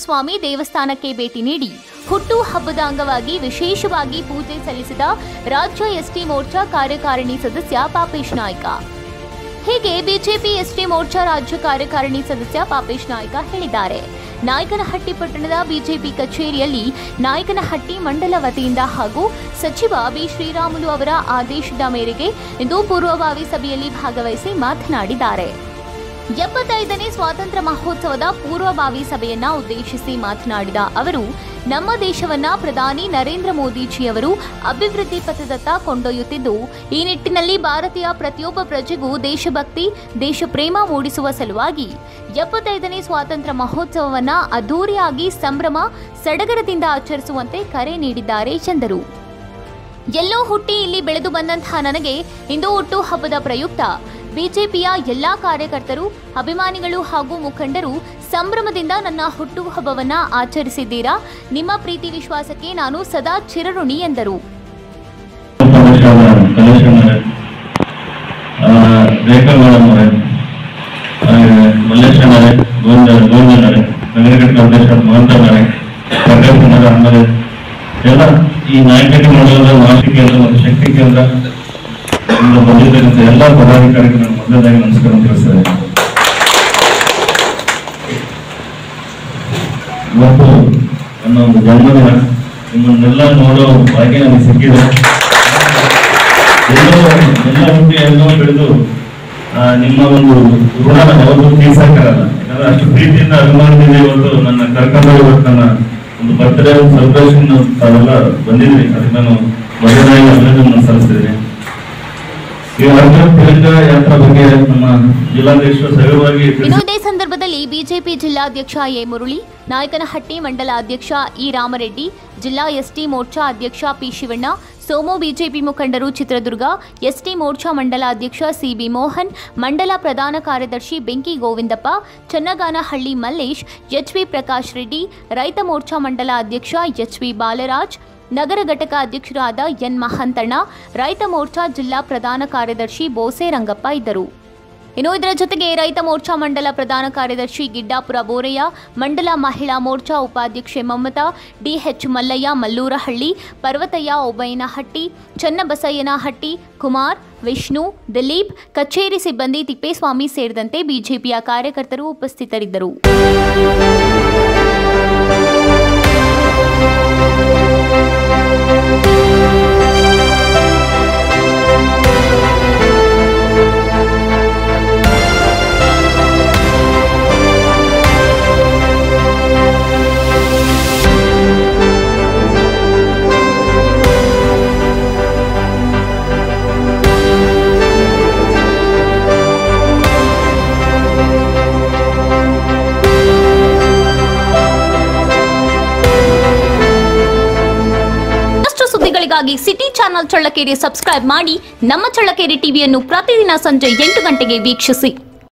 ಸ್ವಾಮಿ ದೇವಸ್ಥಾನಕ್ಕೆ ಭೇಟಿ ನೀಡಿ ಹುಟ್ಟು ಹಬ್ಬದ ಅಂಗವಾಗಿ ವಿಶೇಷವಾಗಿ ಪೂಜೆ ಸಲ್ಲಿಸಿದ ರಾಜ್ಯ ಎಸ್ಟಿ ಮೋರ್ಚಾ ಕಾರ್ಯಕಾರಿಣಿ ಸದಸ್ಯ ಪಾಪೇಶ್ ನಾಯ್ಕ ಹೀಗೆ ಬಿಜೆಪಿ ಎಸ್ಟಿ ಮೋರ್ಚಾ ರಾಜ್ಯ ಕಾರ್ಯಕಾರಿಣಿ ಸದಸ್ಯ ಪಾಪೇಶ್ ನಾಯ್ಕ ಹೇಳಿದ್ದಾರೆ ನಾಯಕನಹಟ್ಟಿ ಪಟ್ಟಣದ ಬಿಜೆಪಿ ಕಚೇರಿಯಲ್ಲಿ ನಾಯಕನಹಟ್ಟಿ ಮಂಡಲ ವತಿಯಿಂದ ಹಾಗೂ ಸಚಿವ ಬಿ ಶ್ರೀರಾಮುಲು ಅವರ ಆದೇಶದ ಮೇರೆಗೆ ಇಂದು ಪೂರ್ವಭಾವಿ ಸಭೆಯಲ್ಲಿ ಭಾಗವಹಿಸಿ ಮಾತನಾಡಿದ್ದಾರೆ ಎಪ್ಪತ್ತೈದನೇ ಸ್ವಾತಂತ್ರ್ಯ ಮಹೋತ್ಸವದ ಪೂರ್ವಭಾವಿ ಸಭೆಯನ್ನ ಉದ್ದೇಶಿಸಿ ಮಾತನಾಡಿದ ಅವರು ನಮ್ಮ ದೇಶವನ್ನ ಪ್ರಧಾನಿ ನರೇಂದ್ರ ಮೋದಿಜಿಯವರು ಅಭಿವೃದ್ಧಿ ಪಥದತ್ತ ಕೊಂಡೊಯ್ಯುತ್ತಿದ್ದು ಈ ನಿಟ್ಟಿನಲ್ಲಿ ಭಾರತೀಯ ಪ್ರತಿಯೊಬ್ಬ ಪ್ರಜೆಗೂ ದೇಶಭಕ್ತಿ ದೇಶ ಪ್ರೇಮ ಮೂಡಿಸುವ ಸಲುವಾಗಿ ಎಪ್ಪತ್ತೈದನೇ ಸ್ವಾತಂತ್ರ್ಯ ಮಹೋತ್ಸವವನ್ನ ಅದ್ದೂರಿಯಾಗಿ ಸಂಭ್ರಮ ಸಡಗರದಿಂದ ಆಚರಿಸುವಂತೆ ಕರೆ ನೀಡಿದ್ದಾರೆ ಎಂದರು ಎಲ್ಲೋ ಹುಟ್ಟಿ ಇಲ್ಲಿ ಬೆಳೆದು ಬಂದಂತಹ ನನಗೆ ಇಂದು ಹುಟ್ಟು ಹಬ್ಬದ ಪ್ರಯುಕ್ತ ಬಿಜೆಪಿಯ ಎಲ್ಲಾ ಕಾರ್ಯಕರ್ತರು ಅಭಿಮಾನಿಗಳು ಹಾಗೂ ಮುಖಂಡರು ಸಂಭ್ರಮದಿಂದ ನನ್ನ ಹುಟ್ಟು ಹಬ್ಬವನ್ನ ಆಚರಿಸಿದ್ದೀರಾ ನಿಮ್ಮ ಪ್ರೀತಿ ವಿಶ್ವಾಸಕ್ಕೆ ನಾನು ಸದಾ ಚಿರಋಣಿ ಎಂದರು ಕಲೇಶ್ವರ ರೇಖಾ ಮೇಡಮ್ ಅವರೇ ಮಲ್ಲೇಶ್ವರೇ ಗೋವಿಂದ ಗೋವಿಂದನವರೇ ನಗರಘಟ್ಟ ಅಧ್ಯಕ್ಷ ಮಹಂತನವರೇ ಪ್ರಕಾಶ್ ಕುಮಾರ್ ಆಮೇಲೆ ಎಲ್ಲ ಈ ನಾಯಕರಿಗೆ ಮಂಡಲದ ಮಾಹಿತಿ ಕೇಂದ್ರ ಮತ್ತು ಶಕ್ತಿ ಕೇಂದ್ರ ಇಂದ ಬಂದಿದ್ದರಿಂದ ಎಲ್ಲ ಪದಾಧಿಕಾರಿಗೆ ನಾನು ಮೊದಲನೇದಾಗಿ ನಮಸ್ಕಾರ ತಿಳಿಸ್ತೇನೆ ಇವತ್ತು ನನ್ನ ಒಂದು ಜನ್ಮದಿನ ನಿಮ್ಮನ್ನೆಲ್ಲ ನೋಡೋ ಭಾಗ್ಯ ನನಗೆ ಸಿಕ್ಕಿದೆ ಎಲ್ಲೋ ಎಲ್ಲ ಹುಟ್ಟಿ ಎಲ್ಲೋ ಬೆಳೆದು ಆ, ನಿಮ್ಮ ಒಂದು ಋಣನ ಯಾವುದು ತೀರ್ಸಕ್ಕಾಗಲ್ಲ ಯಾಕಂದ್ರೆ ಅಷ್ಟು ಪ್ರೀತಿಯಿಂದ ಅಭಿಮಾನದಿಂದ ಇವತ್ತು ನನ್ನ ಕರ್ಕೊಂಡು ಇವತ್ತು ನನ್ನ ಒಂದು ಬರ್ತ್ಡೇ ಒಂದು ಸೆಲೆಬ್ರೇಷನ್ ತಾವೆಲ್ಲ ಬಂದಿದ್ರಿ ಅದಕ್ಕೆ ನಾನು ಮೊದಲನೇದಾಗಿ ಅಭಿನಂದನೆ ಸಲ್ಲಿಸ್ತಿದ್ದೀನಿ ಈ ಅರ್ಜುನ್ ತಿರಂಗ ಯಾತ್ರಾ ಬಗ್ಗೆ ನಮ್ಮ ಜಿಲ್ಲಾಧ್ಯಕ್ಷರು ಸವಿವಾಗಿ ಇನ್ನು ತಿಳಿಸಿ ಇದೇ ಸಂದರ್ಭದಲ್ಲಿ ಬಿಜೆಪಿ ಜಿಲ್ಲಾಧ್ಯಕ್ಷ ಎ ಮುರಳಿ ನಾಯಕನಹಟ್ಟಿ ಮಂಡಲ ಅಧ್ಯಕ್ಷ ಇ ರಾಮರೆಡ್ಡಿ ಜಿಲ್ಲಾ ಎಸ್ಟಿ ಮೋರ್ಚಾ ಅಧ್ಯಕ್ಷ ಪಿ ಶಿವಣ್ಣ ಸೋಮು ಬಿಜೆಪಿ ಮುಖಂಡರು ಚಿತ್ರದುರ್ಗ ಎಸ್ಟಿ ಮೋರ್ಚಾ ಮಂಡಲ ಅಧ್ಯಕ್ಷ ಸಿಬಿ ಮೋಹನ್ ಮಂಡಲ ಪ್ರಧಾನ ಕಾರ್ಯದರ್ಶಿ ಬೆಂಕಿ ಗೋವಿಂದಪ್ಪ ಚನ್ನಗಾನಹಳ್ಳಿ ಮಲ್ಲೇಶ್ ಎಚ್ವಿ ಪ್ರಕಾಶ್ ರೆಡ್ಡಿ ರೈತ ಮೋರ್ಚಾ ಮಂಡಲ ಅಧ್ಯಕ್ಷ ಎಚ್ವಿ ಬಾಲರಾಜ್ ನಗರ ಘಟಕ ಅಧ್ಯಕ್ಷರಾದ ಎನ್ ಮಹಂತಣ್ಣ ರೈತ ಮೋರ್ಚಾ ಜಿಲ್ಲಾ ಪ್ರಧಾನ ಕಾರ್ಯದರ್ಶಿ ಬೋಸೆ ರಂಗಪ್ಪ ಇದ್ದರು ಇನ್ನು ಇದರ ಜೊತೆಗೆ ರೈತ ಮೋರ್ಚಾ ಮಂಡಲ ಪ್ರಧಾನ ಕಾರ್ಯದರ್ಶಿ ಗಿಡ್ಡಾಪುರ ಬೋರಯ್ಯ ಮಂಡಲ ಮಹಿಳಾ ಮೋರ್ಚಾ ಉಪಾಧ್ಯಕ್ಷೆ ಮಮತಾ ಡಿಎಚ್ ಮಲ್ಲಯ್ಯ ಮಲ್ಲೂರಹಳ್ಳಿ ಪರ್ವತಯ್ಯ ಓಬಯ್ಯನಹಟ್ಟಿ ಚನ್ನಬಸಯ್ಯನಹಟ್ಟಿ ಕುಮಾರ್ ವಿಷ್ಣು ದಿಲೀಪ್ ಕಚೇರಿ ಸಿಬ್ಬಂದಿ ತಿಪ್ಪೇಸ್ವಾಮಿ ಸೇರಿದಂತೆ ಬಿಜೆಪಿಯ ಕಾರ್ಯಕರ್ತರು ಉಪಸ್ಥಿತರಿದ್ದರು ಇನ್ನಷ್ಟು ಸುದ್ದಿಗಳಿಗಾಗಿ ಸಿಟಿ ಚಾನೆಲ್ ಚಳ್ಳಕೆರೆ ಸಬ್ಸ್ಕ್ರೈಬ್ ಮಾಡಿ ನಮ್ಮ ಚಳ್ಳಕೆರೆ ಟಿವಿಯನ್ನು ಪ್ರತಿದಿನ ಸಂಜೆ ಎಂಟು ಗಂಟೆಗೆ ವೀಕ್ಷಿಸಿ